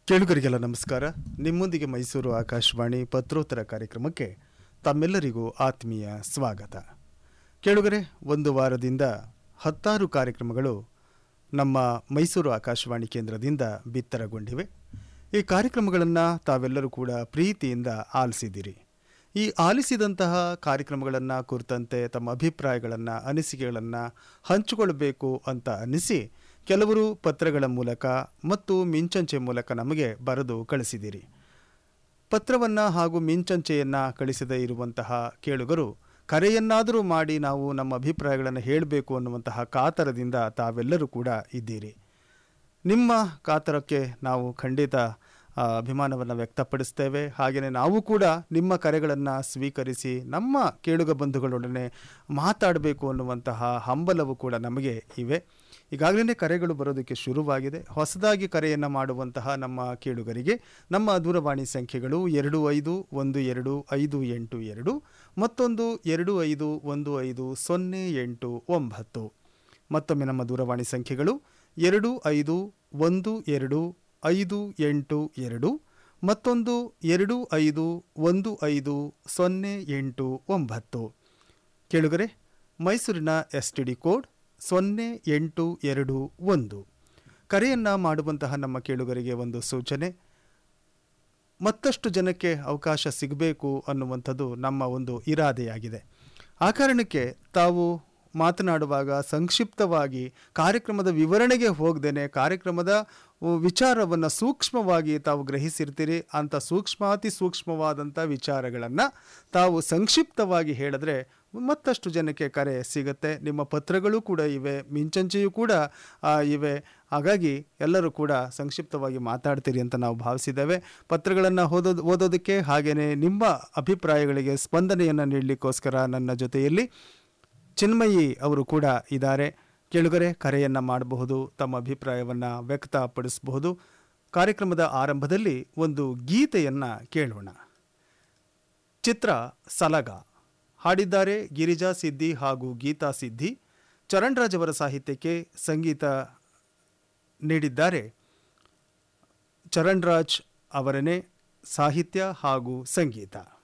ಕೇಳುಗರಿಗೆಲ್ಲ ನಮಸ್ಕಾರ ನಿಮ್ಮೊಂದಿಗೆ ಮೈಸೂರು ಆಕಾಶವಾಣಿ ಪತ್ರೋತ್ತರ ಕಾರ್ಯಕ್ರಮಕ್ಕೆ ತಮ್ಮೆಲ್ಲರಿಗೂ ಆತ್ಮೀಯ ಸ್ವಾಗತ ಕೇಳುಗರೆ ಒಂದು ವಾರದಿಂದ ಹತ್ತಾರು ಕಾರ್ಯಕ್ರಮಗಳು ನಮ್ಮ ಮೈಸೂರು ಆಕಾಶವಾಣಿ ಕೇಂದ್ರದಿಂದ ಬಿತ್ತರಗೊಂಡಿವೆ ಈ ಕಾರ್ಯಕ್ರಮಗಳನ್ನು ತಾವೆಲ್ಲರೂ ಕೂಡ ಪ್ರೀತಿಯಿಂದ ಆಲಿಸಿದ್ದೀರಿ ಈ ಆಲಿಸಿದಂತಹ ಕಾರ್ಯಕ್ರಮಗಳನ್ನು ಕುರಿತಂತೆ ತಮ್ಮ ಅಭಿಪ್ರಾಯಗಳನ್ನು ಅನಿಸಿಕೆಗಳನ್ನು ಹಂಚಿಕೊಳ್ಳಬೇಕು ಅಂತ ಅನಿಸಿ ಕೆಲವರು ಪತ್ರಗಳ ಮೂಲಕ ಮತ್ತು ಮಿಂಚಂಚೆ ಮೂಲಕ ನಮಗೆ ಬರೆದು ಕಳಿಸಿದಿರಿ ಪತ್ರವನ್ನು ಹಾಗೂ ಮಿಂಚಂಚೆಯನ್ನು ಕಳಿಸದೇ ಇರುವಂತಹ ಕೇಳುಗರು ಕರೆಯನ್ನಾದರೂ ಮಾಡಿ ನಾವು ನಮ್ಮ ಅಭಿಪ್ರಾಯಗಳನ್ನು ಹೇಳಬೇಕು ಅನ್ನುವಂತಹ ಕಾತರದಿಂದ ತಾವೆಲ್ಲರೂ ಕೂಡ ಇದ್ದೀರಿ ನಿಮ್ಮ ಕಾತರಕ್ಕೆ ನಾವು ಖಂಡಿತ ಆ, ಅಭಿಮಾನವನ್ನು ವ್ಯಕ್ತಪಡಿಸ್ತೇವೆ ಹಾಗೆಯೇ ನಾವು ಕೂಡ ನಿಮ್ಮ ಕರೆಗಳನ್ನು ಸ್ವೀಕರಿಸಿ ನಮ್ಮ ಕೇಳುಗ ಬಂಧುಗಳೊಡನೆ ಮಾತಾಡಬೇಕು ಅನ್ನುವಂತಹ ಹಂಬಲವು ಕೂಡ ನಮಗೆ ಇವೆ ಈಗಾಗಲೇ ಕರೆಗಳು ಬರೋದಕ್ಕೆ ಶುರುವಾಗಿದೆ ಹೊಸದಾಗಿ ಕರೆಯನ್ನು ಮಾಡುವಂತಹ ನಮ್ಮ ಕೇಳುಗರಿಗೆ ನಮ್ಮ ದೂರವಾಣಿ ಸಂಖ್ಯೆಗಳು ಎರಡು ಐದು ಒಂದು ಎರಡು ಐದು ಎಂಟು ಎರಡು ಮತ್ತೊಂದು ಎರಡು ಐದು ಒಂದು ಐದು ಸೊನ್ನೆ ಎಂಟು ಒಂಬತ್ತು ಮತ್ತೊಮ್ಮೆ ನಮ್ಮ ದೂರವಾಣಿ ಸಂಖ್ಯೆಗಳು ಎರಡು ಐದು ಒಂದು ಎರಡು ಐದು ಎಂಟು ಎರಡು ಮತ್ತೊಂದು ಎರಡು ಐದು ಒಂದು ಐದು ಸೊನ್ನೆ ಎಂಟು ಒಂಬತ್ತು ಕೇಳುಗರೆ ಮೈಸೂರಿನ ಎಸ್ ಟಿ ಡಿ ಕೋಡ್ ಸೊನ್ನೆ ಎಂಟು ಎರಡು ಒಂದು ಕರೆಯನ್ನು ಮಾಡುವಂತಹ ನಮ್ಮ ಕೇಳುಗರಿಗೆ ಒಂದು ಸೂಚನೆ ಮತ್ತಷ್ಟು ಜನಕ್ಕೆ ಅವಕಾಶ ಸಿಗಬೇಕು ಅನ್ನುವಂಥದ್ದು ನಮ್ಮ ಒಂದು ಇರಾದೆಯಾಗಿದೆ ಆ ಕಾರಣಕ್ಕೆ ತಾವು ಮಾತನಾಡುವಾಗ ಸಂಕ್ಷಿಪ್ತವಾಗಿ ಕಾರ್ಯಕ್ರಮದ ವಿವರಣೆಗೆ ಹೋಗದೇನೆ ಕಾರ್ಯಕ್ರಮದ ವಿಚಾರವನ್ನು ಸೂಕ್ಷ್ಮವಾಗಿ ತಾವು ಗ್ರಹಿಸಿರ್ತೀರಿ ಅಂಥ ಸೂಕ್ಷ್ಮಾತಿ ಸೂಕ್ಷ್ಮವಾದಂಥ ವಿಚಾರಗಳನ್ನು ತಾವು ಸಂಕ್ಷಿಪ್ತವಾಗಿ ಹೇಳಿದ್ರೆ ಮತ್ತಷ್ಟು ಜನಕ್ಕೆ ಕರೆ ಸಿಗುತ್ತೆ ನಿಮ್ಮ ಪತ್ರಗಳು ಕೂಡ ಇವೆ ಮಿಂಚಂಚೆಯೂ ಕೂಡ ಆ, ಇವೆ ಹಾಗಾಗಿ ಎಲ್ಲರೂ ಕೂಡ ಸಂಕ್ಷಿಪ್ತವಾಗಿ ಮಾತಾಡ್ತೀರಿ ಅಂತ ನಾವು ಭಾವಿಸಿದ್ದೇವೆ ಪತ್ರಗಳನ್ನು ಓದೋದು ಓದೋದಕ್ಕೆ ಹಾಗೆಯೇ ನಿಮ್ಮ ಅಭಿಪ್ರಾಯಗಳಿಗೆ ಸ್ಪಂದನೆಯನ್ನು ನೀಡಲಿಕ್ಕೋಸ್ಕರ ನನ್ನ ಜೊತೆಯಲ್ಲಿ ಚಿನ್ಮಯಿ ಅವರು ಕೂಡ ಇದ್ದಾರೆ ಕೇಳುಗರೆ ಕರೆಯನ್ನು ಮಾಡಬಹುದು ತಮ್ಮ ಅಭಿಪ್ರಾಯವನ್ನು ವ್ಯಕ್ತಪಡಿಸಬಹುದು ಕಾರ್ಯಕ್ರಮದ ಆರಂಭದಲ್ಲಿ ಒಂದು ಗೀತೆಯನ್ನು ಕೇಳೋಣ ಚಿತ್ರ ಸಲಗ ಹಾಡಿದ್ದಾರೆ ಗಿರಿಜಾ ಸಿದ್ದಿ ಹಾಗೂ ಗೀತಾ ಸಿದ್ದಿ ಚರಣ್ ರಾಜ್ ಅವರ ಸಾಹಿತ್ಯಕ್ಕೆ ಸಂಗೀತ ನೀಡಿದ್ದಾರೆ ಚರಣ್ ರಾಜ್ ಅವರನ್ನೇ ಸಾಹಿತ್ಯ ಹಾಗೂ ಸಂಗೀತ